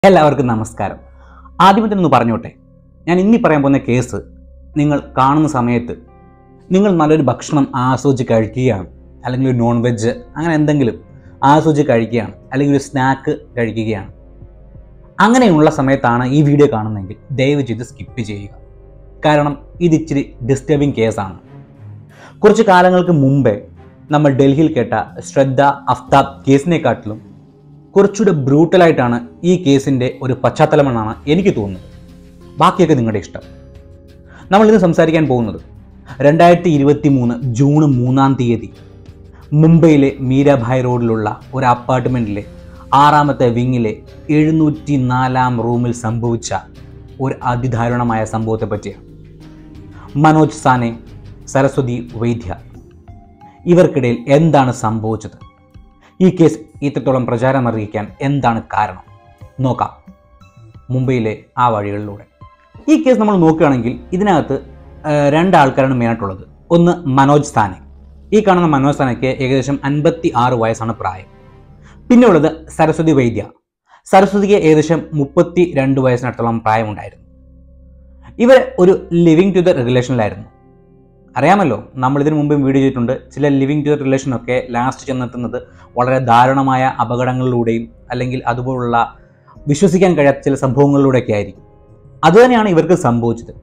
എല്ലാവർക്കും നമസ്കാരം ആദ്യമേ തന്നെ ഒന്ന് പറഞ്ഞോട്ടെ ഞാൻ ഇനി പറയാൻ പോകുന്ന കേസ് നിങ്ങൾ കാണുന്ന സമയത്ത് നിങ്ങൾ നല്ലൊരു ഭക്ഷണം ആസ്വദിച്ച് കഴിക്കുകയാണ് അല്ലെങ്കിൽ ഒരു നോൺ വെജ് അങ്ങനെ എന്തെങ്കിലും ആസ്വദിച്ച് കഴിക്കുകയാണ് അല്ലെങ്കിൽ ഒരു സ്നാക്ക് കഴിക്കുകയാണ് അങ്ങനെയുള്ള സമയത്താണ് ഈ വീഡിയോ കാണുന്നതെങ്കിൽ ദയവ് ചെയ്ത് സ്കിപ്പ് ചെയ്യുക കാരണം ഇത് ഇച്ചിരി ഡിസ്റ്റർബിങ് കേസാണ് കുറച്ച് കാലങ്ങൾക്ക് മുമ്പേ നമ്മൾ ഡൽഹിയിൽ കേട്ട ശ്രദ്ധ അഫ്താബ് കേസിനെക്കാട്ടിലും കുറച്ചുകൂടെ ബ്രൂട്ടലായിട്ടാണ് ഈ കേസിൻ്റെ ഒരു പശ്ചാത്തലമെന്നാണ് എനിക്ക് തോന്നുന്നത് ബാക്കിയൊക്കെ നിങ്ങളുടെ ഇഷ്ടം നമ്മളിന്ന് സംസാരിക്കാൻ പോകുന്നത് രണ്ടായിരത്തി ഇരുപത്തി മൂന്ന് ജൂൺ മൂന്നാം തീയതി മുംബൈയിലെ മീരാഭായ് റോഡിലുള്ള ഒരു അപ്പാർട്ട്മെൻറ്റിലെ ആറാമത്തെ വിങ്ങിലെ എഴുന്നൂറ്റി നാലാം റൂമിൽ സംഭവിച്ച ഒരു അതിദാരുണമായ സംഭവത്തെ പറ്റിയാണ് മനോജ് സാനെ സരസ്വതി വൈദ്യ ഇവർക്കിടയിൽ എന്താണ് സംഭവിച്ചത് ഈ കേസ് ഇത്രത്തോളം പ്രചാരം അറിയിക്കാൻ എന്താണ് കാരണം നോക്കാം മുംബൈയിലെ ആ വഴികളിലൂടെ ഈ കേസ് നമ്മൾ നോക്കുകയാണെങ്കിൽ ഇതിനകത്ത് ആ, രണ്ട് ആൾക്കാരാണ് മെയിനായിട്ടുള്ളത് ഒന്ന് മനോജ് സ്ഥാനെ ഈ കാണുന്ന മനോജ് സ്ഥാനയ്ക്ക് ഏകദേശം അൻപത്തി ആറ് വയസ്സാണ് പ്രായം പിന്നെ ഉള്ളത് സരസ്വതി വൈദ്യ സരസ്വതിക്ക് ഏകദേശം മുപ്പത്തി രണ്ട് വയസ്സിനടുത്തോളം പ്രായമുണ്ടായിരുന്നു ഇവർ ഒരു ലിവിങ് ടു ദ റിലേഷനിലായിരുന്നു അറിയാമല്ലോ നമ്മൾ ഇതിനു മുമ്പും വീഡിയോ ചെയ്തിട്ടുണ്ട് ചില ലിവിങ് ടു റിലേഷനൊക്കെ ലാസ്റ്റ് ചെന്നെത്തുന്നത് വളരെ ദാരുണമായ അപകടങ്ങളിലൂടെയും അല്ലെങ്കിൽ അതുപോലുള്ള വിശ്വസിക്കാൻ കഴിയാത്ത ചില സംഭവങ്ങളിലൂടെയൊക്കെ ആയിരിക്കും അതുതന്നെയാണ് ഇവർക്ക് സംഭവിച്ചത്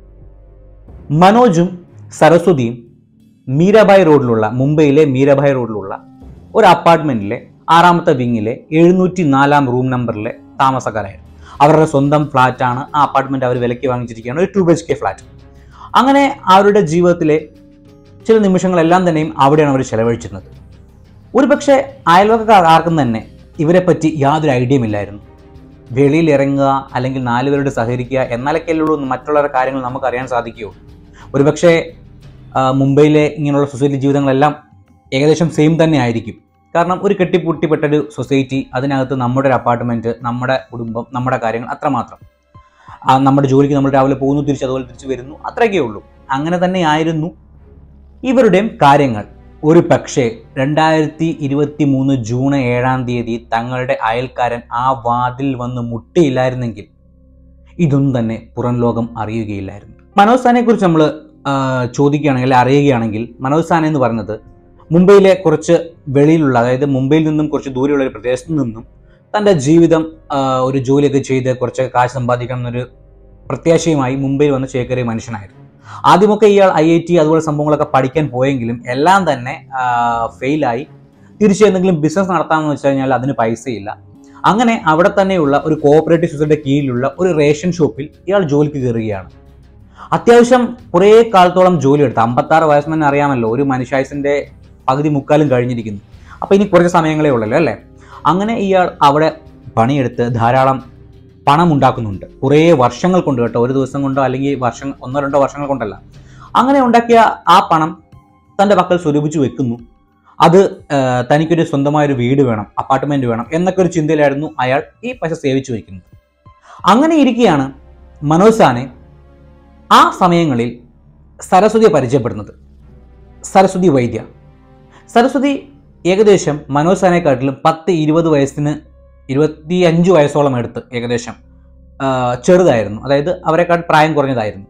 മനോജും സരസ്വതിയും മീരാഭായ് റോഡിലുള്ള മുംബൈയിലെ മീരാഭായ് റോഡിലുള്ള ഒരു അപ്പാർട്ട്മെന്റിലെ ആറാമത്തെ വിങ്ങിലെ എഴുന്നൂറ്റി നാലാം റൂം നമ്പറിലെ താമസക്കാരായിരുന്നു അവരുടെ സ്വന്തം ഫ്ലാറ്റാണ് ആ അപ്പാർട്ട്മെന്റ് അവർ വിലയ്ക്ക് വാങ്ങിച്ചിരിക്കുകയാണ് ഒരു two B H K flat അങ്ങനെ അവരുടെ ജീവിതത്തിലെ ചില നിമിഷങ്ങളെല്ലാം തന്നെയും അവിടെയാണ് അവർ ചെലവഴിച്ചിരുന്നത് ഒരുപക്ഷെ അയൽവക്കക്കാർ ആർക്കും തന്നെ ഇവരെപ്പറ്റി യാതൊരു ഐഡിയയും ഇല്ലായിരുന്നു വെളിയിൽ ഇറങ്ങുക അല്ലെങ്കിൽ നാലുപേരോട് സഹകരിക്കുക എന്നാലൊക്കെയല്ലുള്ളൂ മറ്റുള്ളവരുടെ കാര്യങ്ങൾ നമുക്ക് അറിയാൻ സാധിക്കുകയുള്ളൂ ഒരുപക്ഷെ ആ, മുംബൈയിലെ ഇങ്ങനെയുള്ള സൊസൈറ്റി ജീവിതങ്ങളെല്ലാം ഏകദേശം സെയിം തന്നെ ആയിരിക്കും കാരണം ഒരു കെട്ടിപ്പൂട്ടിപ്പെട്ടൊരു സൊസൈറ്റി അതിനകത്ത് നമ്മുടെ ഒരു അപ്പാർട്ട്മെൻറ്റ് നമ്മുടെ കുടുംബം നമ്മുടെ കാര്യങ്ങൾ അത്രമാത്രം ആ, നമ്മുടെ ജോലിക്ക് നമ്മൾ രാവിലെ പോകുന്നു തിരിച്ച് അതുപോലെ തിരിച്ച് വരുന്നു അത്രയൊക്കെ ഉള്ളൂ അങ്ങനെ തന്നെയായിരുന്നു ഇവരുടെയും കാര്യങ്ങൾ ഒരു പക്ഷേ രണ്ടായിരത്തി ഇരുപത്തി മൂന്ന് ജൂൺ ഏഴാം തീയതി തങ്ങളുടെ അയൽക്കാരൻ ആ വാതിൽ വന്ന് മുട്ടിയില്ലായിരുന്നെങ്കിൽ ഇതൊന്നും തന്നെ പുറം ലോകം അറിയുകയില്ലായിരുന്നു മനോജ് സാനെ കുറിച്ച് നമ്മൾ ചോദിക്കുകയാണെങ്കിൽ അറിയുകയാണെങ്കിൽ മനോജ് സാനെ എന്ന് പറയുന്നത് മുംബൈയിലെ കുറച്ച് വെളിയിലുള്ള അതായത് മുംബൈയിൽ നിന്നും കുറച്ച് ദൂരെയുള്ള ഒരു പ്രദേശത്ത് നിന്നും തൻ്റെ ജീവിതം ആ, ഒരു ജോലിയൊക്കെ ചെയ്ത് കുറച്ച് കാശ് സമ്പാദിക്കണം എന്നൊരു പ്രത്യാശയുമായി മുംബൈയിൽ വന്ന് ചേക്കേറിയ മനുഷ്യനായിരുന്നു ആദ്യമൊക്കെ ഇയാൾ ഐ ഐ ടി അതുപോലെ സംഭവങ്ങളൊക്കെ പഠിക്കാൻ പോയെങ്കിലും എല്ലാം തന്നെ ഫെയിലായി തിരിച്ച് എന്തെങ്കിലും ബിസിനസ് നടത്താമെന്ന് വെച്ച് കഴിഞ്ഞാൽ അതിന് പൈസയില്ല അങ്ങനെ അവിടെ തന്നെയുള്ള ഒരു കോഓപ്പറേറ്റീവ് സൊസൈറ്റിയുടെ കീഴിലുള്ള ഒരു റേഷൻ ഷോപ്പിൽ ഇയാൾ ജോലിക്ക് കയറുകയാണ് അത്യാവശ്യം കുറേ കാലത്തോളം ജോലി എടുത്ത് അമ്പത്താറ് വയസ്സ് തന്നെ അറിയാമല്ലോ ഒരു മനുഷ്യായുസിന്റെ പകുതി മുക്കാലും കഴിഞ്ഞിരിക്കുന്നു അപ്പോൾ ഇനി കുറച്ച് സമയങ്ങളേ ഉള്ളല്ലോ അല്ലേ അങ്ങനെ ഇയാൾ അവിടെ പണിയെടുത്ത് ധാരാളം പണം ഉണ്ടാക്കുന്നുണ്ട് കുറേ വർഷങ്ങൾ കൊണ്ട് കേട്ടോ ഒരു ദിവസം കൊണ്ടോ അല്ലെങ്കിൽ വർഷം ഒന്നോ രണ്ടോ വർഷങ്ങൾ കൊണ്ടല്ല അങ്ങനെ ഉണ്ടാക്കിയ ആ പണം തൻ്റെ പക്കൽ സ്വരൂപിച്ച് വെക്കുന്നു അത് ആ, തനിക്കൊരു സ്വന്തമായൊരു വീട് വേണം അപ്പാർട്ട്മെന്റ് വേണം എന്നൊക്കെ ഒരു ചിന്തയിലായിരുന്നു അയാൾ ഈ പൈസ സേവിച്ചു വയ്ക്കുന്നത് അങ്ങനെ ഇരിക്കുകയാണ് മനോജ് സാനെ ആ സമയങ്ങളിൽ സരസ്വതിയെ പരിചയപ്പെടുന്നത് സരസ്വതി വൈദ്യ സരസ്വതി ഏകദേശം മനോജ് സാനേക്കാട്ടിലും പത്ത് ഇരുപത് വയസ്സിന് ഇരുപത്തി അഞ്ച് വയസ്സോളം എടുത്ത് ഏകദേശം ആ, ചെറുതായിരുന്നു അതായത് അവരെക്കാൾ പ്രായം കുറഞ്ഞതായിരുന്നു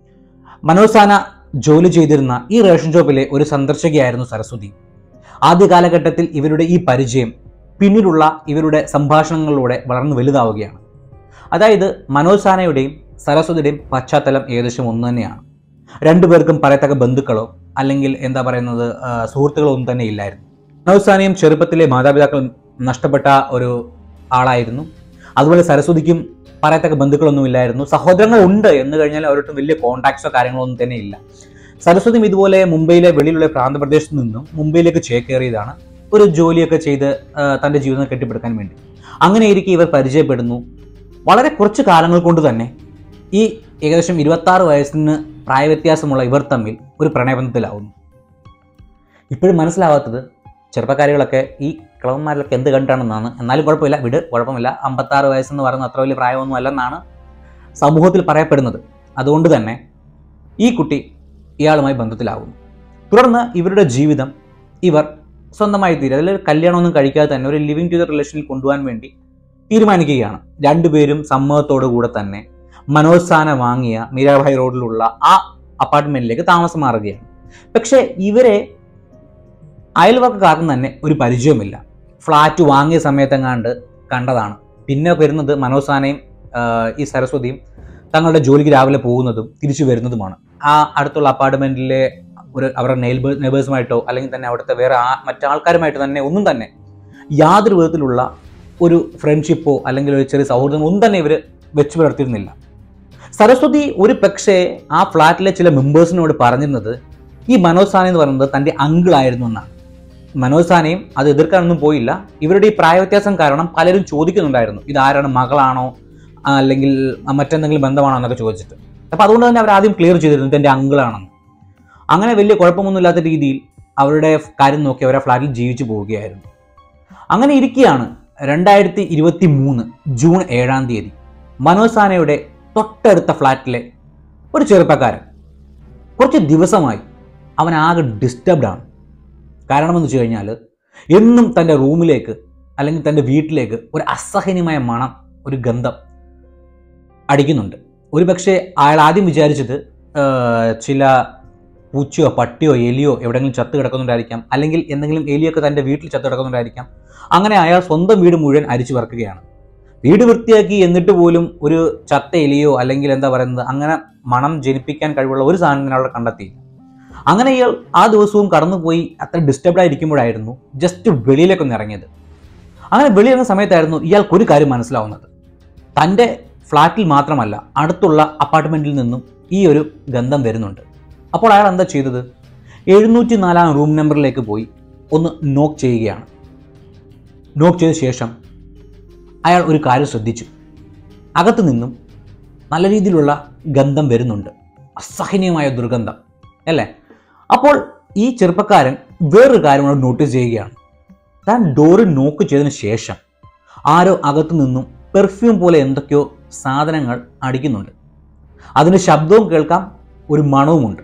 മനോജ് സാന ജോലി ചെയ്തിരുന്ന ഈ റേഷൻ ഷോപ്പിലെ ഒരു സന്ദർശകയായിരുന്നു സരസ്വതി ആദ്യ കാലഘട്ടത്തിൽ ഇവരുടെ ഈ പരിചയം പിന്നീടുള്ള ഇവരുടെ സംഭാഷണങ്ങളിലൂടെ വളർന്നു വലുതാവുകയാണ് അതായത് മനോജ് സാനയുടെയും സരസ്വതിയുടെയും പശ്ചാത്തലം ഏകദേശം ഒന്ന് തന്നെയാണ് രണ്ടുപേർക്കും പറയത്തക്ക ബന്ധുക്കളോ അല്ലെങ്കിൽ എന്താ പറയുന്നത് ആ, സുഹൃത്തുക്കളോ ഒന്നും തന്നെ ഇല്ലായിരുന്നു മനോജ് സാനയും ചെറുപ്പത്തിലെ മാതാപിതാക്കൾ നഷ്ടപ്പെട്ട ഒരു ആളായിരുന്നു അതുപോലെ സരസ്വതിക്കും പറയത്തക്ക ബന്ധുക്കളൊന്നും ഇല്ലായിരുന്നു സഹോദരങ്ങൾ ഉണ്ട് എന്ന് കഴിഞ്ഞാൽ അവരുടെ വലിയ കോൺടാക്ട്സോ കാര്യങ്ങളോ ഒന്നും തന്നെ ഇല്ല സരസ്വതിയും ഇതുപോലെ മുംബൈയിലെ വെളിയിലുള്ള പ്രാന്തപ്രദേശത്ത് നിന്നും മുംബൈയിലേക്ക് ചേക്കേറിയതാണ് ഒരു ജോലിയൊക്കെ ചെയ്ത് ആ, തൻ്റെ ജീവിതം കെട്ടിപ്പടുക്കാൻ വേണ്ടി അങ്ങനെ ഇരിക്കെ ഇവർ പരിചയപ്പെടുന്നു വളരെ കുറച്ച് കാലങ്ങൾ കൊണ്ട് തന്നെ ഈ ഏകദേശം ഇരുപത്തി ആറ് വയസ്സിന് പ്രായവ്യത്യാസമുള്ള ഇവർ തമ്മിൽ ഒരു പ്രണയബന്ധത്തിലാവുന്നു ഇപ്പോഴും മനസ്സിലാവാത്തത് ചെറുപ്പക്കാരികളൊക്കെ ഈ കിളവന്മാരിലൊക്കെ എന്ത് കണ്ടാണെന്നാണ് എന്നാലും കുഴപ്പമില്ല വിട് കുഴപ്പമില്ല അമ്പത്താറ് വയസ്സെന്ന് പറയുന്നത് അത്ര വലിയ പ്രായമൊന്നും അല്ലെന്നാണ് സമൂഹത്തിൽ പറയപ്പെടുന്നത് അതുകൊണ്ട് തന്നെ ഈ കുട്ടി ഇയാളുമായി ബന്ധത്തിലാകുന്നു തുടർന്ന് ഇവരുടെ ജീവിതം ഇവർ സ്വന്തമായി തീരും അതിൽ കല്യാണമൊന്നും കഴിക്കാതെ തന്നെ ഒരു ലിവിങ് ടു ദ റിലേഷനിൽ കൊണ്ടുപോകാൻ വേണ്ടി തീരുമാനിക്കുകയാണ് രണ്ടുപേരും സമ്മതത്തോടു കൂടെ തന്നെ മനോജ് സാന വാങ്ങിയ മീരാഭായ് റോഡിലുള്ള ആ അപ്പാർട്ട്മെന്റിലേക്ക് താമസം മാറുകയാണ് പക്ഷേ ഇവരെ അയൽവക്കക്കാർക്കും തന്നെ ഒരു പരിചയമില്ല ഫ്ലാറ്റ് വാങ്ങിയ സമയത്തെങ്ങാണ്ട് കണ്ടതാണ് പിന്നെ വരുന്നത് മനോജ് സാനയും ആഹ്, ഈ സരസ്വതിയും തങ്ങളുടെ ജോലിക്ക് രാവിലെ പോകുന്നതും തിരിച്ചു വരുന്നതുമാണ് ആ അടുത്തുള്ള അപ്പാർട്ട്മെന്റിലെ ഒരു അവരുടെ നെയ്ബേ നെയ്ബേഴ്സുമായിട്ടോ അല്ലെങ്കിൽ തന്നെ അവിടുത്തെ വേറെ ആ മറ്റാൾക്കാരുമായിട്ട് തന്നെ ഒന്നും തന്നെ യാതൊരു വിധത്തിലുള്ള ഒരു ഫ്രണ്ട്ഷിപ്പോ അല്ലെങ്കിൽ ഒരു ചെറിയ സൗഹൃദമോ ഒന്നും തന്നെ ഇവർ വെച്ച് പുലർത്തിയിരുന്നില്ല സരസ്വതി ഒരു പക്ഷേ ആ ഫ്ലാറ്റിലെ ചില മെമ്പേഴ്സിനോട് പറഞ്ഞിരുന്നത് ഈ മനോജ് സാന എന്ന് പറയുന്നത് തൻ്റെ അങ്കിൾ ആയിരുന്നു എന്നാണ് മനോജ് സാനയും അത് എതിർക്കാനൊന്നും പോയില്ല ഇവരുടെ ഈ പ്രായവ്യത്യാസം കാരണം പലരും ചോദിക്കുന്നുണ്ടായിരുന്നു ഇതാരാണ് മകളാണോ ആ, അല്ലെങ്കിൽ മറ്റെന്തെങ്കിലും ബന്ധമാണോ എന്നൊക്കെ ചോദിച്ചിട്ട് അപ്പോൾ അതുകൊണ്ട് തന്നെ അവർ ആദ്യം ക്ലിയർ ചെയ്തിരുന്നു ഇതെൻ്റെ അങ്കിളാണെന്ന് അങ്ങനെ വലിയ കുഴപ്പമൊന്നുമില്ലാത്ത രീതിയിൽ അവരുടെ കാര്യം നോക്കി അവരെ ഫ്ലാറ്റിൽ ജീവിച്ചു പോവുകയായിരുന്നു അങ്ങനെ ഇരിക്കുകയാണ് രണ്ടായിരത്തി ഇരുപത്തി മൂന്ന് ജൂൺ ഏഴാം തീയതി മനോജ് സാനയുടെ തൊട്ടടുത്ത ഫ്ലാറ്റിലെ ഒരു ചെറുപ്പക്കാരൻ കുറച്ച് ദിവസമായി അവൻ ആകെ ഡിസ്റ്റർബ്ഡ് ആണ് കാരണമെന്ന് വെച്ച് കഴിഞ്ഞാൽ എന്നും തൻ്റെ റൂമിലേക്ക് അല്ലെങ്കിൽ തൻ്റെ വീട്ടിലേക്ക് ഒരു അസഹനീയമായ മണം ഒരു ഗന്ധം അടിക്കുന്നുണ്ട് ഒരു പക്ഷേ അയാൾ ആദ്യം വിചാരിച്ചത് ആ, ചില പൂച്ചയോ പട്ടിയോ എലിയോ എവിടെയെങ്കിലും ചത്ത് കിടക്കുന്നുണ്ടായിരിക്കാം അല്ലെങ്കിൽ എന്തെങ്കിലും എലിയൊക്കെ തൻ്റെ വീട്ടിൽ ചത്ത് കിടക്കുന്നുണ്ടായിരിക്കാം അങ്ങനെ അയാൾ സ്വന്തം വീട് മുഴുവൻ അരിച്ചു പറക്കുകയാണ് വീട് വൃത്തിയാക്കി എന്നിട്ട് പോലും ഒരു ചത്ത എലിയോ അല്ലെങ്കിൽ എന്താ പറയുന്നത് അങ്ങനെ മണം ജനിപ്പിക്കാൻ കഴിവുള്ള ഒരു സാധനം തന്നെ അവിടെ കണ്ടെത്തിയില്ല അങ്ങനെ ഇയാൾ ആ ദിവസവും കടന്നുപോയി അത്ര ഡിസ്റ്റർബ്ഡ് ആയിരിക്കുമ്പോഴായിരുന്നു ജസ്റ്റ് വെളിയിലേക്കൊന്ന് ഇറങ്ങിയത് അങ്ങനെ വെളിയിറങ്ങുന്ന സമയത്തായിരുന്നു ഇയാൾക്ക് ഒരു കാര്യം മനസ്സിലാവുന്നത് തൻ്റെ ഫ്ലാറ്റിൽ മാത്രമല്ല അടുത്തുള്ള അപ്പാർട്ട്മെൻറ്റിൽ നിന്നും ഈ ഒരു ഗന്ധം വരുന്നുണ്ട് അപ്പോൾ അയാൾ എന്താ ചെയ്തത് എഴുന്നൂറ്റി നാലാം റൂം നമ്പറിലേക്ക് പോയി ഒന്ന് നോക്ക് ചെയ്യുകയാണ് നോക്ക് ചെയ്ത ശേഷം അയാൾ ഒരു കാര്യം ശ്രദ്ധിച്ചു അകത്തു നിന്നും നല്ല രീതിയിലുള്ള ഗന്ധം വരുന്നുണ്ട് അസഹനീയമായ ദുർഗന്ധം അല്ലേ അപ്പോൾ ഈ ചെറുപ്പക്കാരൻ വേറൊരു കാര്യം കൂടെ നോട്ടീസ് ചെയ്യുകയാണ് താൻ ഡോറ് നോക്ക് ചെയ്തതിന് ശേഷം ആരോ അകത്തു നിന്നും പെർഫ്യൂം പോലെ എന്തൊക്കെയോ സാധനങ്ങൾ അടിക്കുന്നുണ്ട് അതിന് ശബ്ദവും കേൾക്കാം ഒരു മണവുമുണ്ട്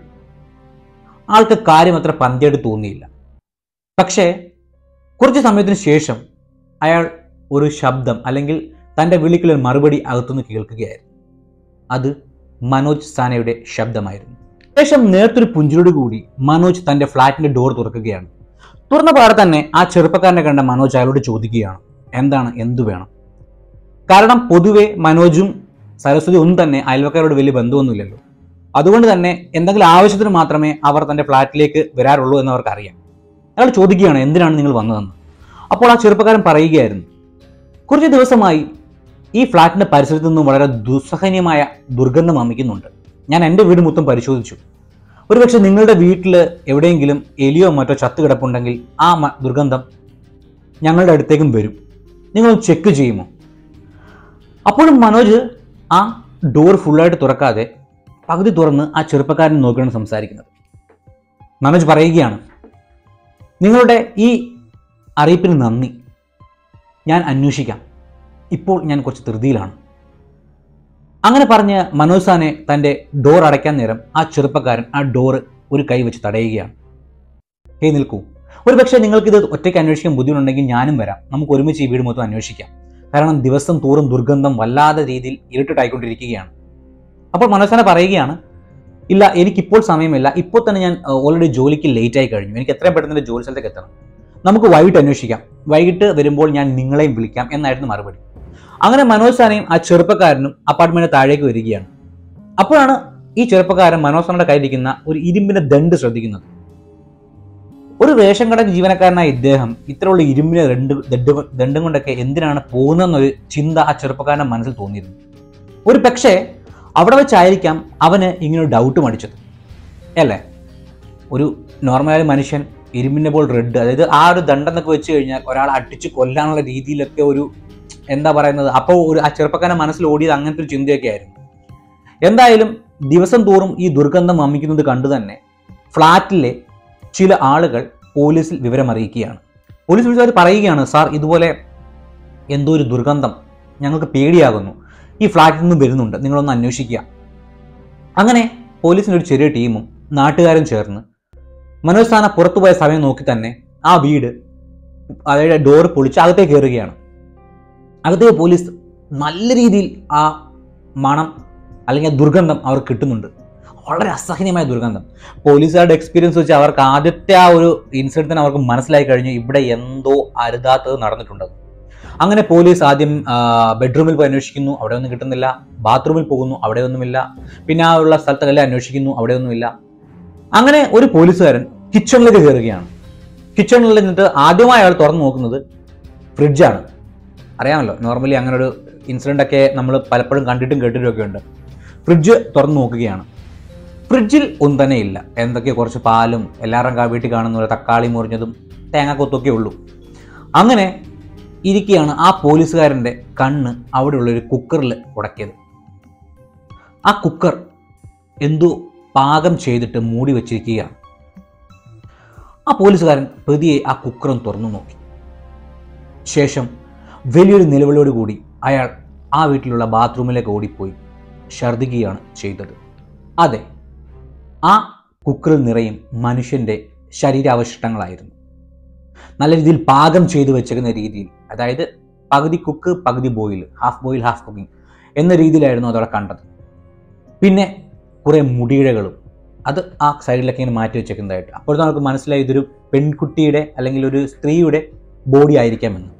ആൾക്ക് കാര്യം അത്ര പന്തിയായിട്ട് തോന്നിയില്ല പക്ഷേ കുറച്ച് സമയത്തിന് ശേഷം അയാൾ ഒരു ശബ്ദം അല്ലെങ്കിൽ തൻ്റെ വിളിക്കുള്ള മറുപടി അകത്തുനിന്ന് കേൾക്കുകയായിരുന്നു അത് മനോജ് സാനയുടെ ശബ്ദമായിരുന്നു ശേഷം നേർത്തൊരു പുഞ്ചിരോട് കൂടി മനോജ് തൻ്റെ ഫ്ലാറ്റിൻ്റെ ഡോർ തുറക്കുകയാണ് തുറന്ന പാടെ തന്നെ ആ ചെറുപ്പക്കാരനെ കണ്ട മനോജ് അയാളോട് ചോദിക്കുകയാണ് എന്താണ് എന്തു വേണം കാരണം പൊതുവെ മനോജും സരസ്വതി ഒന്നും തന്നെ അയൽവക്കാരോട് വലിയ ബന്ധമൊന്നുമില്ലല്ലോ അതുകൊണ്ട് തന്നെ എന്തെങ്കിലും ആവശ്യത്തിന് മാത്രമേ അവർ തൻ്റെ ഫ്ലാറ്റിലേക്ക് വരാറുള്ളൂ എന്ന് അവർക്ക് അറിയാം അയാൾ ചോദിക്കുകയാണ് എന്തിനാണ് നിങ്ങൾ വന്നതെന്ന് അപ്പോൾ ആ ചെറുപ്പക്കാരൻ പറയുകയായിരുന്നു കുറച്ച് ദിവസമായി ഈ ഫ്ലാറ്റിൻ്റെ പരിസരത്ത് നിന്നും വളരെ ദുസ്സഹനീയമായ ദുർഗന്ധം വമിക്കുന്നുണ്ട് ഞാൻ എൻ്റെ വീട് മൊത്തം പരിശോധിച്ചു ഒരുപക്ഷെ നിങ്ങളുടെ വീട്ടിൽ എവിടെയെങ്കിലും എലിയോ മറ്റോ ചത്ത് കിടപ്പുണ്ടെങ്കിൽ ആ മ- ദുർഗന്ധം ഞങ്ങളുടെ അടുത്തേക്കും വരും നിങ്ങൾ ചെക്ക് ചെയ്യുമോ അപ്പോഴും മനോജ് ആ ഡോർ ഫുള്ളായിട്ട് തുറക്കാതെ പകുതി തുറന്ന് ആ ചെറുപ്പക്കാരൻ നോക്കിയാണ് സംസാരിക്കുന്നത് മനോജ് പറയുകയാണ് നിങ്ങളുടെ ഈ അറിയിപ്പിന് നന്ദി ഞാൻ അന്വേഷിക്കാം ഇപ്പോൾ ഞാൻ കുറച്ച് ധൃതിയിലാണ് അങ്ങനെ പറഞ്ഞ് മനോജ് സാനെ തൻ്റെ ഡോർ അടയ്ക്കാൻ നേരം ആ ചെറുപ്പക്കാരൻ ആ ഡോറ് ഒരു കൈ വെച്ച് തടയുകയാണ് ഹേ നിൽക്കൂ ഒരു പക്ഷേ നിങ്ങൾക്കിത് ഒറ്റയ്ക്ക് അന്വേഷിക്കാൻ ബുദ്ധിമുട്ടുണ്ടെങ്കിൽ ഞാനും വരാം നമുക്ക് ഒരുമിച്ച് ഈ വീട് മൊത്തം അന്വേഷിക്കാം കാരണം ദിവസം തോറും ദുർഗന്ധം വല്ലാതെ രീതിയിൽ ഇരുട്ടിട്ടായിക്കൊണ്ടിരിക്കുകയാണ് അപ്പോൾ മനോജ് പറയുകയാണ് ഇല്ല എനിക്കിപ്പോൾ സമയമില്ല ഇപ്പോൾ തന്നെ ഞാൻ ഓൾറെഡി ജോലിക്ക് ലേറ്റ് ആയി കഴിഞ്ഞു എനിക്ക് എത്രയും പെട്ടെന്ന് എൻ്റെ ജോലി സ്ഥലത്തേക്ക് എത്തണം നമുക്ക് വൈകിട്ട് അന്വേഷിക്കാം വൈകിട്ട് വരുമ്പോൾ ഞാൻ നിങ്ങളെയും വിളിക്കാം എന്നായിരുന്നു മറുപടി അങ്ങനെ മനോജ് സാനയും ആ ചെറുപ്പക്കാരനും അപ്പാർട്ട്മെന്റ് താഴേക്ക് വരികയാണ് അപ്പോഴാണ് ഈ ചെറുപ്പക്കാരൻ മനോജ് സാനയുടെ കയ്യിലിരിക്കുന്ന ഒരു ഇരുമ്പിന്റെ ദണ്ട് ശ്രദ്ധിക്കുന്നത് ഒരു റേഷൻ കട ജീവനക്കാരനായ ഇദ്ദേഹം ഇത്രയുള്ള ഇരുമ്പിനെ രണ്ട് ദണ്ട് ദണ്ടും കൊണ്ടൊക്കെ എന്തിനാണ് പോകുന്നതെന്നൊരു ചിന്ത ആ ചെറുപ്പക്കാരന്റെ മനസ്സിൽ തോന്നിയിരുന്നു ഒരു പക്ഷേ അവിടെ വെച്ചായിരിക്കാം അവന് ഇങ്ങനെ ഒരു ഡൗട്ട് മടിച്ചത് അല്ലേ ഒരു നോർമലായ മനുഷ്യൻ ഇരുമ്പിൻ്റെ പോൾ റെഡ് അതായത് ആ ഒരു ദണ്ടെന്നൊക്കെ വെച്ച് കഴിഞ്ഞാൽ ഒരാളെ അടിച്ച് കൊല്ലാനുള്ള രീതിയിലൊക്കെ ഒരു എന്താ പറയുന്നത് അപ്പോൾ ഒരു ആ ചെറുപ്പക്കാരൻ്റെ മനസ്സിൽ ഓടിയത് അങ്ങനത്തെ ഒരു ചിന്തയൊക്കെ ആയിരുന്നു എന്തായാലും ദിവസം തോറും ഈ ദുർഗന്ധം വമിക്കുന്നത് കണ്ടു തന്നെ ഫ്ലാറ്റിലെ ചില ആളുകൾ പോലീസിൽ വിവരം അറിയിക്കുകയാണ് പോലീസ് വിളിച്ചവർ പറയുകയാണ് സാർ ഇതുപോലെ എന്തോ ഒരു ദുർഗന്ധം ഞങ്ങൾക്ക് പേടിയാകുന്നു ഈ ഫ്ലാറ്റിൽ നിന്നും വരുന്നുണ്ട് നിങ്ങളൊന്ന് അന്വേഷിക്കുക അങ്ങനെ പോലീസിൻ്റെ ഒരു ചെറിയ ടീമും നാട്ടുകാരും ചേർന്ന് മനോജ് സ്ഥാന പുറത്തുപോയ സമയം നോക്കി തന്നെ ആ വീട് അതായത് ഡോർ പൊളിച്ച് അകത്തേക്ക് കയറുകയാണ് അകത്തെ പോലീസ് നല്ല രീതിയിൽ ആ മണം അല്ലെങ്കിൽ ആ ദുർഗന്ധം അവർക്ക് കിട്ടുന്നുണ്ട് വളരെ അസഹനീയമായ ദുർഗന്ധം പോലീസുകാരുടെ എക്സ്പീരിയൻസ് വെച്ച് അവർക്ക് ആദ്യത്തെ ആ ഒരു ഇൻസിഡൻറ്റിന് അവർക്ക് മനസ്സിലായി കഴിഞ്ഞു ഇവിടെ എന്തോ അരുതാത്തത് നടന്നിട്ടുണ്ടെന്ന് അങ്ങനെ പോലീസ് ആദ്യം ആ, ബെഡ്റൂമിൽ പോയി അന്വേഷിക്കുന്നു അവിടെ ഒന്നും കിട്ടുന്നില്ല ബാത്റൂമിൽ പോകുന്നു അവിടെ ഒന്നുമില്ല പിന്നെ ആ ഉള്ള സ്ഥലത്തെല്ലാം അന്വേഷിക്കുന്നു അവിടെ ഒന്നുമില്ല അങ്ങനെ ഒരു പോലീസുകാരൻ കിച്ചണിലേക്ക് കയറുകയാണ് കിച്ചണിൽ നിന്നിട്ട് ആദ്യമായി അയാൾ തുറന്നു നോക്കുന്നത് ഫ്രിഡ്ജാണ് അറിയാമല്ലോ നോർമലി അങ്ങനെ ഒരു ഇൻസിഡൻ്റ് ഒക്കെ നമ്മൾ പലപ്പോഴും കണ്ടിട്ടും കേട്ടിട്ടും ഒക്കെ ഉണ്ട് ഫ്രിഡ്ജ് തുറന്നു നോക്കുകയാണ് ഫ്രിഡ്ജിൽ ഒന്നും തന്നെ ഇല്ല എന്തൊക്കെ കുറച്ച് പാലും എല്ലാവരും കാ- വീട്ടിൽ കാണുന്ന പോലെ തക്കാളി മുറിഞ്ഞതും തേങ്ങാക്കൊത്തൊക്കെ ഉള്ളൂ അങ്ങനെ ഇരിക്കുകയാണ് ആ പോലീസുകാരൻ്റെ കണ്ണ് അവിടെയുള്ള ഒരു കുക്കറിൽ ഉടക്കിയത് ആ കുക്കർ എന്തോ പാകം ചെയ്തിട്ട് മൂടി വെച്ചിരിക്കുകയാണ് ആ പോലീസുകാരൻ പ്രതിയെ ആ കുക്കറും തുറന്നു നോക്കി ശേഷം വലിയൊരു നിലവിളോട് കൂടി അയാൾ ആ വീട്ടിലുള്ള ബാത്റൂമിലേക്ക് ഓടിപ്പോയി ഛർദ്ദിക്കുകയാണ് ചെയ്തത് അതെ ആ കുക്കറിൽ നിറയും മനുഷ്യൻ്റെ ശരീരാവശിഷ്ടങ്ങളായിരുന്നു നല്ല രീതിയിൽ പാകം ചെയ്തു വെച്ചിരുന്ന രീതിയിൽ അതായത് പകുതി കുക്ക് പകുതി boil half boil half cooking എന്ന രീതിയിലായിരുന്നു അതവിടെ കണ്ടത് പിന്നെ കുറേ മുടിയിഴകളും അത് ആ സൈഡിലൊക്കെ ഇങ്ങനെ മാറ്റി വെച്ചേക്കുന്നതായിട്ട് അപ്പോൾ നമുക്ക് മനസ്സിലായി ഇതൊരു പെൺകുട്ടിയുടെ അല്ലെങ്കിൽ ഒരു സ്ത്രീയുടെ ബോഡി ആയിരിക്കാമെന്ന്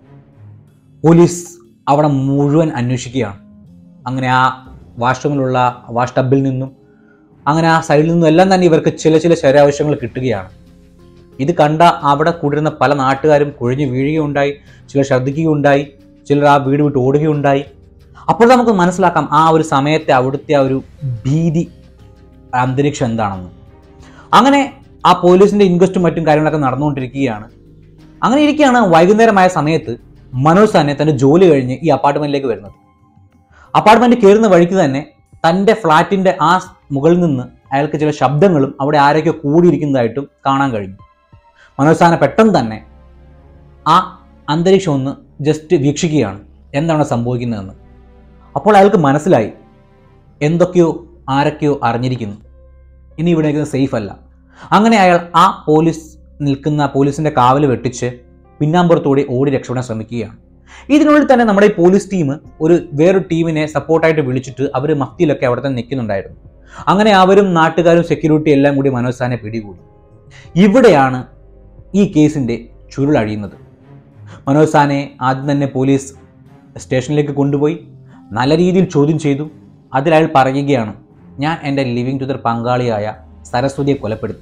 പോലീസ് അവിടെ മുഴുവൻ അന്വേഷിക്കുകയാണ് അങ്ങനെ ആ വാഷ്റൂമിലുള്ള വാഷ് ടബിൽ നിന്നും അങ്ങനെ ആ സൈഡിൽ നിന്നും എല്ലാം തന്നെ ഇവർക്ക് ചില ചില ശരീരാവശ്യങ്ങൾ കിട്ടുകയാണ് ഇത് കണ്ട അവിടെ കൂടിരുന്ന പല നാട്ടുകാരും കുഴഞ്ഞു വീഴുകയുണ്ടായി ചിലർ ശ്രദ്ധിക്കുകയുണ്ടായി ചിലർ ആ വീട് വിട്ട് ഓടുകയുണ്ടായി അപ്പോൾ നമുക്ക് മനസ്സിലാക്കാം ആ ഒരു സമയത്തെ അവിടുത്തെ ആ ഒരു ഭീതി അന്തരീക്ഷം എന്താണെന്ന് അങ്ങനെ ആ പോലീസിന്റെ ഇൻക്വസ്റ്റും മറ്റും കാര്യങ്ങളൊക്കെ നടന്നുകൊണ്ടിരിക്കുകയാണ് അങ്ങനെ ഇരിക്കുകയാണ് വൈകുന്നേരമായ സമയത്ത് മനോജ് തന്നെ തന്റെ ജോലി കഴിഞ്ഞ് ഈ അപ്പാർട്ട്മെന്റിലേക്ക് വരുന്നത് അപ്പാർട്ട്മെന്റ് കയറുന്ന വഴിക്ക് തന്നെ തന്റെ ഫ്ലാറ്റിന്റെ ആ മുകളിൽ നിന്ന് അയാൾക്ക് ചില ശബ്ദങ്ങളും അവിടെ ആരൊക്കെ കൂടിയിരിക്കുന്നതായിട്ടും കാണാൻ കഴിഞ്ഞു മനോജ് സാന പെട്ടെന്ന് തന്നെ ആ അന്തരീക്ഷം ഒന്ന് ജസ്റ്റ് വീക്ഷിക്കുകയാണ് എന്താണ് സംഭവിക്കുന്നതെന്ന് അപ്പോൾ അയാൾക്ക് മനസ്സിലായി എന്തൊക്കെയോ ആരൊക്കെയോ അറിഞ്ഞിരിക്കുന്നു ഇനി ഇവിടെ നിൽക്കുന്നത് സേഫ് അല്ല അങ്ങനെ അയാൾ ആ പോലീസ് നിൽക്കുന്ന പോലീസിന്റെ കാവൽ വെട്ടിച്ച് പിന്നാമ്പുറത്തൂടെ ഓടി രക്ഷപ്പെടാൻ ശ്രമിക്കുകയാണ് ഇതിനുള്ളിൽ തന്നെ നമ്മുടെ ഈ പോലീസ് ടീം ഒരു വേറൊരു ടീമിനെ സപ്പോർട്ടായിട്ട് വിളിച്ചിട്ട് അവർ മഫ്തിയിലൊക്കെ അവിടെ തന്നെ നിൽക്കുന്നുണ്ടായിരുന്നു അങ്ങനെ അവരും നാട്ടുകാരും സെക്യൂരിറ്റി എല്ലാം കൂടി മനോജ് സാനെ പിടികൂടി ഇവിടെയാണ് ഈ കേസിന്റെ ചുരുളഴിയുന്നത് മനോജ് സാനെ ആദ്യം തന്നെ പോലീസ് സ്റ്റേഷനിലേക്ക് കൊണ്ടുപോയി നല്ല രീതിയിൽ ചോദ്യം ചെയ്തു അതിൽ അയാൾ പറയുകയാണ് ഞാൻ എൻ്റെ ലിവിങ് ടുതർ പങ്കാളിയായ സരസ്വതിയെ കൊലപ്പെടുത്തി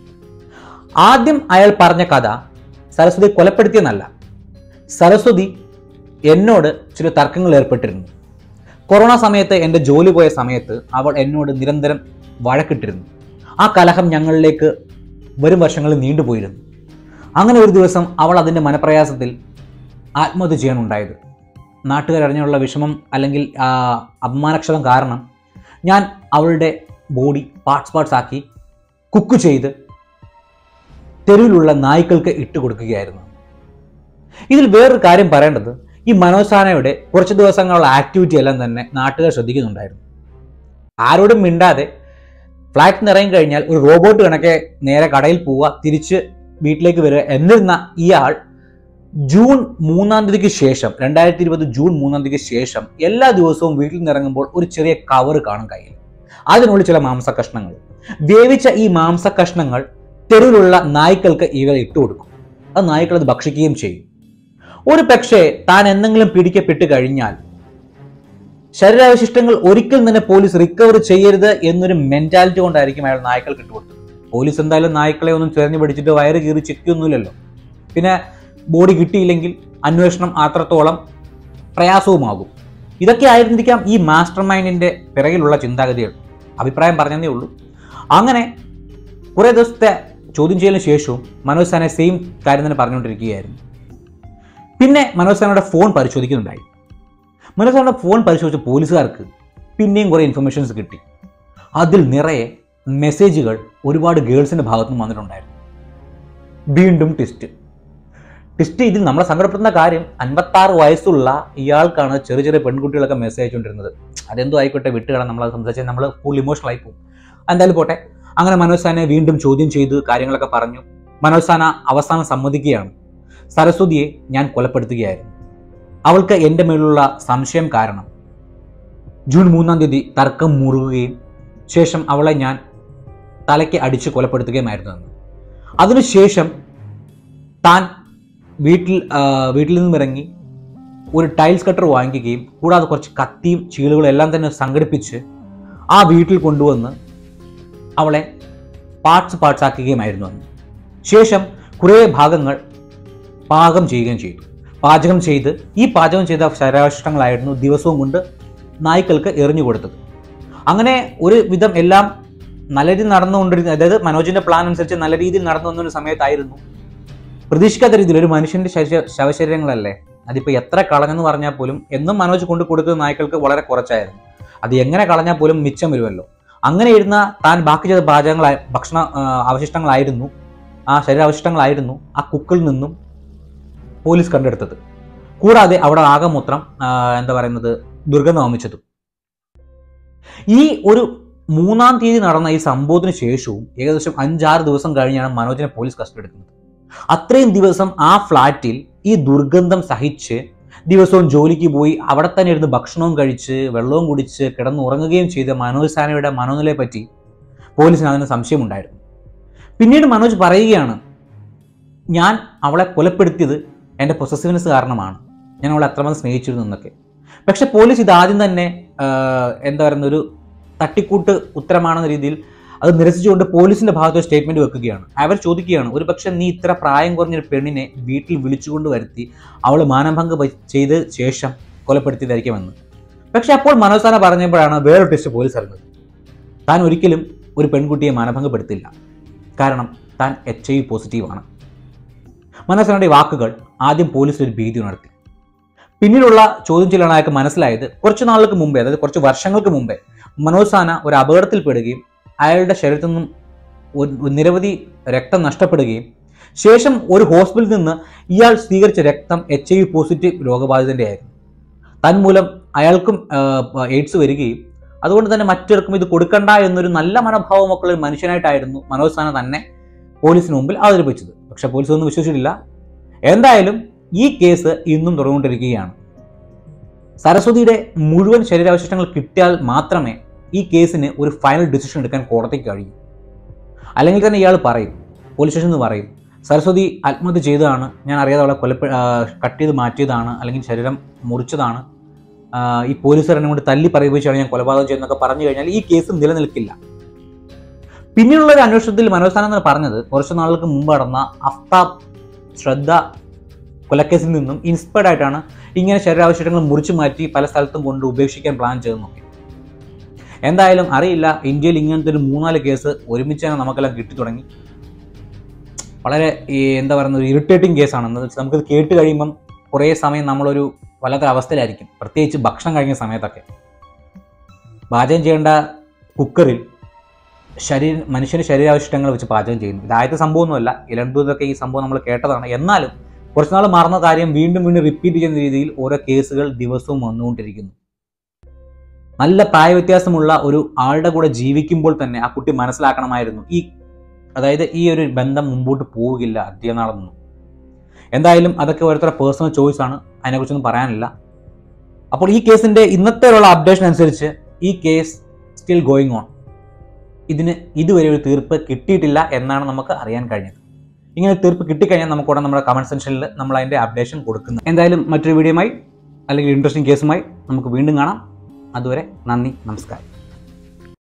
ആദ്യം അയാൾ പറഞ്ഞ കഥ സരസ്വതിയെ കൊലപ്പെടുത്തിയെന്നല്ല സരസ്വതി എന്നോട് ചില തർക്കങ്ങൾ ഏർപ്പെട്ടിരുന്നു കൊറോണ സമയത്ത് എൻ്റെ ജോലി പോയ സമയത്ത് അവൾ എന്നോട് നിരന്തരം വഴക്കിട്ടിരുന്നു ആ കലഹം ഞങ്ങളിലേക്ക് വരും വർഷങ്ങളിൽ നീണ്ടുപോയിരുന്നു അങ്ങനെ ഒരു ദിവസം അവൾ അതിൻ്റെ മനപ്രയാസത്തിൽ ആത്മഹത്യ ചെയ്യാനുണ്ടായത് നാട്ടുകാരറിഞ്ഞുള്ള വിഷമം അല്ലെങ്കിൽ ആ, അപമാനക്ഷതം കാരണം ഞാൻ അവളുടെ ബോഡി പാർട്സ് പാർട്സ് ആക്കി കുക്ക് ചെയ്ത് തെരുവിലുള്ള നായ്ക്കൾക്ക് ഇട്ട് കൊടുക്കുകയായിരുന്നു ഇതിൽ വേറൊരു കാര്യം പറയേണ്ടത് ഈ മനോജ് സാനയുടെ കുറച്ച് ദിവസങ്ങളുള്ള ആക്ടിവിറ്റി എല്ലാം തന്നെ നാട്ടുകാർ ശ്രദ്ധിക്കുന്നുണ്ടായിരുന്നു ആരോടും മിണ്ടാതെ ഫ്ലാറ്റിൽ നിന്ന് ഇറങ്ങി കഴിഞ്ഞാൽ ഒരു റോബോട്ട് കണക്കെ നേരെ കടയിൽ പോവുക തിരിച്ച് വീട്ടിലേക്ക് വരിക എന്നിരുന്ന ഇയാൾ ജൂൺ മൂന്നാം തീയതിക്ക് ശേഷം രണ്ടായിരത്തി ഇരുപത് ജൂൺ മൂന്നാം തീയതിക്ക് ശേഷം എല്ലാ ദിവസവും വീട്ടിൽ നിന്ന് ഇറങ്ങുമ്പോൾ ഒരു ചെറിയ കവർ കാണും കയ്യിൽ അതിനുള്ളിൽ ചില മാംസ കഷ്ണങ്ങൾ വേവിച്ച ഈ മാംസ കഷ്ണങ്ങൾ തെരുവിലുള്ള നായ്ക്കൾക്ക് ഇവർ ഇട്ടുകൊടുക്കും അത് നായ്ക്കൾ അത് ഭക്ഷിക്കുകയും ചെയ്യും ഒരു പക്ഷേ താൻ എന്തെങ്കിലും പിടിക്കപ്പെട്ട് കഴിഞ്ഞാൽ ശരീരാവശിഷ്ടങ്ങൾ ഒരിക്കലും തന്നെ പോലീസ് റിക്കവർ ചെയ്യരുത് എന്നൊരു മെന്റാലിറ്റി കൊണ്ടായിരിക്കും അയാൾ നായ്ക്കൾക്ക് ഇട്ടുകൊടുത്തത് പോലീസ് എന്തായാലും നായ്ക്കളെ ഒന്നും ചെറിഞ്ഞു പിടിച്ചിട്ട് വയറ് കീറി ചെക്കൊന്നുമില്ലല്ലോ പിന്നെ ബോഡി കിട്ടിയില്ലെങ്കിൽ അന്വേഷണം അത്രത്തോളം പ്രയാസവുമാകും ഇതൊക്കെ ആയിരുന്നിരിക്കാം ഈ മാസ്റ്റർ മൈൻഡിന്റെ പിറകിലുള്ള ചിന്താഗതികൾ അഭിപ്രായം പറഞ്ഞതേ ഉള്ളൂ അങ്ങനെ കുറേ ദിവസത്തെ ചോദ്യം ചെയ്യലിന് ശേഷവും മനോജ് സാനെ സെയിം കാര്യം തന്നെ പറഞ്ഞുകൊണ്ടിരിക്കുകയായിരുന്നു പിന്നെ മനോജ് സാനയുടെ ഫോൺ പരിശോധിക്കുന്നുണ്ടായി മനോജ് സാനയുടെ ഫോൺ പരിശോധിച്ച പോലീസുകാർക്ക് പിന്നെയും കുറേ ഇൻഫർമേഷൻസ് കിട്ടി അതിൽ നിറയെ മെസ്സേജുകൾ ഒരുപാട് ഗേൾസിൻ്റെ ഭാഗത്തുനിന്ന് വന്നിട്ടുണ്ടായിരുന്നു വീണ്ടും ടെസ്റ്റ് ടെസ്റ്റ് ഇതിൽ നമ്മളെ സങ്കടപ്പെടുന്ന കാര്യം അൻപത്താറ് വയസ്സുള്ള ഇയാൾക്കാണ് ചെറിയ ചെറിയ പെൺകുട്ടികളൊക്കെ മെസ്സേജ് അയച്ചുകൊണ്ടിരുന്നത് അതെന്തോ ആയിക്കോട്ടെ വിട്ടുകളാൻ നമ്മൾ സംസാരിച്ചാൽ നമ്മൾ ഫുൾ ഇമോഷണൽ ആയി പോകും എന്തായാലും പോട്ടെ അങ്ങനെ മനോജ് സാനെ വീണ്ടും ചോദ്യം ചെയ്തു കാര്യങ്ങളൊക്കെ പറഞ്ഞു മനോജ് സാന അവസാനം സമ്മതിക്കുകയാണ് സരസ്വതിയെ ഞാൻ കൊലപ്പെടുത്തുകയായിരുന്നു അവൾക്ക് എൻ്റെ മേലുള്ള സംശയം കാരണം ജൂൺ മൂന്നാം തീയതി തർക്കം മുറുകുകയും ശേഷം അവളെ ഞാൻ തലയ്ക്ക് അടിച്ച് കൊലപ്പെടുത്തുകയുമായിരുന്നു എന്ന് അതിനുശേഷം താൻ വീട്ടിൽ ആ, വീട്ടിൽ നിന്നും ഇറങ്ങി ഒരു ടൈൽസ് കട്ടർ വാങ്ങിക്കുകയും കൂടാതെ കുറച്ച് കത്തിയും ചീളുകളും എല്ലാം തന്നെ സംഘടിപ്പിച്ച് ആ വീട്ടിൽ കൊണ്ടുവന്ന് അവളെ പാർട്സ് പാർട്സ് ആക്കുകയുമായിരുന്നു അന്ന് ശേഷം കുറേ ഭാഗങ്ങൾ പാകം ചെയ്യുകയും ചെയ്തു പാചകം ചെയ്ത് ഈ പാചകം ചെയ്ത ശരാഷ്ടങ്ങളായിരുന്നു ദിവസവും കൊണ്ട് നായ്ക്കൾക്ക് എറിഞ്ഞു കൊടുത്തത് അങ്ങനെ ഒരു വിധം എല്ലാം നല്ല രീതിയിൽ നടന്നുകൊണ്ടിരുന്ന അതായത് മനോജിന്റെ പ്ലാൻ അനുസരിച്ച് നല്ല രീതിയിൽ നടന്നു വന്നൊരു സമയത്തായിരുന്നു പ്രതീക്ഷിക്കാത്ത രീതിയിൽ ഒരു മനുഷ്യന്റെ ശരീര ശവശരീരങ്ങളല്ലേ അതിപ്പോൾ എത്ര കളഞ്ഞെന്ന് പറഞ്ഞാൽ പോലും എന്നും മനോജ് കൊണ്ടു കൊടുക്കുന്ന നായ്ക്കൾക്ക് വളരെ കുറച്ചായിരുന്നു അത് എങ്ങനെ കളഞ്ഞാൽ പോലും മിച്ചം വരുമല്ലോ അങ്ങനെ ഇരുന്ന താൻ ബാക്കി ചെയ്ത പാചകങ്ങളായ ഭക്ഷണ ആ, അവശിഷ്ടങ്ങളായിരുന്നു ആ ശരീരാവശിഷ്ടങ്ങളായിരുന്നു ആ കുക്കിൽ നിന്നും പോലീസ് കണ്ടെടുത്തത് കൂടാതെ അവിടെ ആകെ മൊത്തം ആ, എന്താ പറയുന്നത് ദുർഗന്ധം വമിച്ചതും ഈ ഒരു മൂന്നാം തീയതി നടന്ന ഈ സംഭവത്തിന് ശേഷവും ഏകദേശം അഞ്ചാറ് ദിവസം കഴിഞ്ഞാണ് മനോജിനെ പോലീസ് കസ്റ്റഡി എടുക്കുന്നത് അത്രയും ദിവസം ആ ഫ്ലാറ്റിൽ ഈ ദുർഗന്ധം സഹിച്ച് ദിവസവും ജോലിക്ക് പോയി അവിടെ തന്നെ ഇരുന്ന് ഭക്ഷണവും കഴിച്ച് വെള്ളവും കുടിച്ച് കിടന്നുറങ്ങുകയും ചെയ്ത മനോജ് സാനയുടെ മനോനിലയെ പറ്റി പോലീസിന് അതിന് സംശയമുണ്ടായിരുന്നു പിന്നീട് മനോജ് പറയുകയാണ് ഞാൻ അവളെ കൊലപ്പെടുത്തിയത് എൻ്റെ പൊസസീവ്നെസ് കാരണമാണ് ഞാൻ അവളെ അത്രമാത്രം സ്നേഹിച്ചിരുന്നു എന്നൊക്കെ പക്ഷെ പോലീസ് ഇത് ആദ്യം തന്നെ ആഹ്, എന്താ പറയുന്ന ഒരു തട്ടിക്കൂട്ട് ഉത്തരമാണെന്ന രീതിയിൽ അത് നിരസിച്ചുകൊണ്ട് പോലീസിന്റെ ഭാഗത്ത് സ്റ്റേറ്റ്മെന്റ് വെക്കുകയാണ് അവർ ചോദിക്കുകയാണ് ഒരു പക്ഷെ നീ ഇത്ര പ്രായം കുറഞ്ഞൊരു പെണ്ണിനെ വീട്ടിൽ വിളിച്ചുകൊണ്ട് വരുത്തി അവൾ മാനഭംഗം വ- ചെയ്ത ശേഷം കൊലപ്പെടുത്തിയതായിരിക്കുമെന്ന് പക്ഷെ അപ്പോൾ മനോസാന പറഞ്ഞപ്പോഴാണ് വേറൊരു ടെസ്റ്റ് പോലീസ് അറിഞ്ഞത് താൻ ഒരിക്കലും ഒരു പെൺകുട്ടിയെ മാനഭംഗപ്പെടുത്തില്ല കാരണം താൻ എച്ച് ഐ വി പോസിറ്റീവാണ് മനോസാനയുടെ ഈ വാക്കുകൾ ആദ്യം പോലീസിൽ ഒരു ഭീതി ഉണർത്തി പിന്നീടുള്ള ചോദ്യം ചെയ്യലാണ് അയാൾക്ക് മനസ്സിലായത് കുറച്ച് നാളുകൾക്ക് മുമ്പേ അതായത് കുറച്ച് വർഷങ്ങൾക്ക് മുമ്പേ മനോജ് സാന ഒരു അപകടത്തിൽപ്പെടുകയും അയാളുടെ ശരീരത്തിൽ നിന്നും ഒരു- നിരവധി രക്തം നഷ്ടപ്പെടുകയും ശേഷം ഒരു ഹോസ്പിറ്റലിൽ നിന്ന് ഇയാൾ സ്വീകരിച്ച രക്തം എച്ച് ഐ വി പോസിറ്റീവ് രോഗബാധിതന്റെ ആയിരുന്നു തന്മൂലം അയാൾക്കും ആഹ്, എയ്ഡ്സ് വരികയും അതുകൊണ്ട് തന്നെ മറ്റൊരുക്കും ഇത് കൊടുക്കണ്ട എന്നൊരു നല്ല മനോഭാവമൊക്കെ ഉള്ള ഒരു മനുഷ്യനായിട്ടായിരുന്നു മനോജ് സാന തന്നെ പോലീസിന് മുമ്പിൽ അവതരിപ്പിച്ചത് പക്ഷെ പോലീസ് ഒന്നും വിശ്വസിച്ചിട്ടില്ല എന്തായാലും ഈ കേസ് ഇന്നും തുടർന്നുകൊണ്ടിരിക്കുകയാണ് സരസ്വതിയുടെ മുഴുവൻ ശരീരാവശിഷ്ടങ്ങൾ കിട്ടിയാൽ മാത്രമേ ഈ കേസിന് ഒരു ഫൈനൽ ഡിസിഷൻ എടുക്കാൻ കോടതിക്ക് കഴിയൂ അല്ലെങ്കിൽ തന്നെ ഇയാൾ പറയും പോലീസ് സ്റ്റേഷനിൽ നിന്ന് പറയും സരസ്വതി ആത്മഹത്യ ചെയ്തതാണ് ഞാൻ അറിയാതെ അവളെ കൊലപ്പെ ആ, കട്ട് ചെയ്ത് മാറ്റിയതാണ് അല്ലെങ്കിൽ ശരീരം മുറിച്ചതാണ് ആ, ഈ പോലീസുകാരനെ കൊണ്ട് തല്ലി പറയിപ്പിച്ചാണ് ഞാൻ കൊലപാതകം ചെയ്തെന്നൊക്കെ പറഞ്ഞു കഴിഞ്ഞാൽ ഈ കേസ് നിലനിൽക്കില്ല പിന്നീടുള്ള ഒരു അന്വേഷണത്തിൽ മനോസ്ഥാനം പറഞ്ഞത് കുറച്ച് നാളുകൾക്ക് മുമ്പ് നടന്ന അഫ്താബ് ശ്രദ്ധ കൊലക്കേസിൽ നിന്നും ഇൻസ്പയർഡ് ആയിട്ടാണ് ഇങ്ങനെ ശരീരാവശിഷ്ടങ്ങൾ മുറിച്ചു മാറ്റി പല സ്ഥലത്തും കൊണ്ട് ഉപേക്ഷിക്കാൻ പ്ലാൻ ചെയ്തെന്നൊക്കെ എന്തായാലും അറിയില്ല ഇന്ത്യയിൽ ഇങ്ങനത്തെ ഒരു മൂന്നാല് കേസ് ഒരുമിച്ച് തന്നെ നമുക്കെല്ലാം കിട്ടി തുടങ്ങി വളരെ ഈ എന്താ പറയുന്ന ഒരു ഇറിറ്റേറ്റിംഗ് കേസാണ് എന്ന് വെച്ചാൽ നമുക്കിത് കേട്ട് കഴിയുമ്പം കുറേ സമയം നമ്മളൊരു വല്ലാത്ത അവസ്ഥയിലായിരിക്കും പ്രത്യേകിച്ച് ഭക്ഷണം കഴിഞ്ഞ സമയത്തൊക്കെ പാചകം ചെയ്യേണ്ട കുക്കറിൽ ശരീര മനുഷ്യൻ്റെ ശരീരാവശിഷ്ടങ്ങൾ വെച്ച് പാചകം ചെയ്യുന്നു ഇതാദ്യത്തെ സംഭവമൊന്നുമല്ല ഇലണ്ടൂതൊക്കെ ഈ സംഭവം നമ്മൾ കേട്ടതാണ് എന്നാലും കുറച്ചുനാൾ മറന്ന കാര്യം വീണ്ടും വീണ്ടും റിപ്പീറ്റ് ചെയ്യുന്ന രീതിയിൽ ഓരോ കേസുകൾ ദിവസവും വന്നുകൊണ്ടിരിക്കുന്നു നല്ല പ്രായവ്യത്യാസമുള്ള ഒരു ആളുടെ കൂടെ ജീവിക്കുമ്പോൾ തന്നെ ആ കുട്ടി മനസ്സിലാക്കണമായിരുന്നു ഈ അതായത് ഈ ഒരു ബന്ധം മുമ്പോട്ട് പോവുകയില്ല അധികം നാളൊന്നും എന്തായാലും അതൊക്കെ ഓരോരുത്തരുടെ പേഴ്സണൽ ചോയ്സ് ആണ് അതിനെക്കുറിച്ചൊന്നും പറയാനില്ല അപ്പോൾ ഈ കേസിന്റെ ഇന്നത്തെ ഉള്ള അപ്ഡേഷൻ അനുസരിച്ച് ഈ കേസ് സ്റ്റിൽ ഗോയിങ് ഓൺ ഇതിന് ഇതുവരെ ഒരു തീർപ്പ് കിട്ടിയിട്ടില്ല എന്നാണ് നമുക്ക് അറിയാൻ കഴിഞ്ഞത് ഇങ്ങനെ ഒരു തീർപ്പ് കിട്ടിക്കഴിഞ്ഞാൽ നമുക്ക് ഉടൻ നമ്മുടെ കമന്റ് സെക്ഷനിൽ നമ്മൾ അതിന്റെ അപ്ഡേഷൻ കൊടുക്കുന്നത് എന്തായാലും മറ്റൊരു വീഡിയോയുമായി അല്ലെങ്കിൽ ഇൻട്രസ്റ്റിംഗ് കേസുമായി നമുക്ക് വീണ്ടും കാണാം അതുവരെ നന്ദി നമസ്കാരം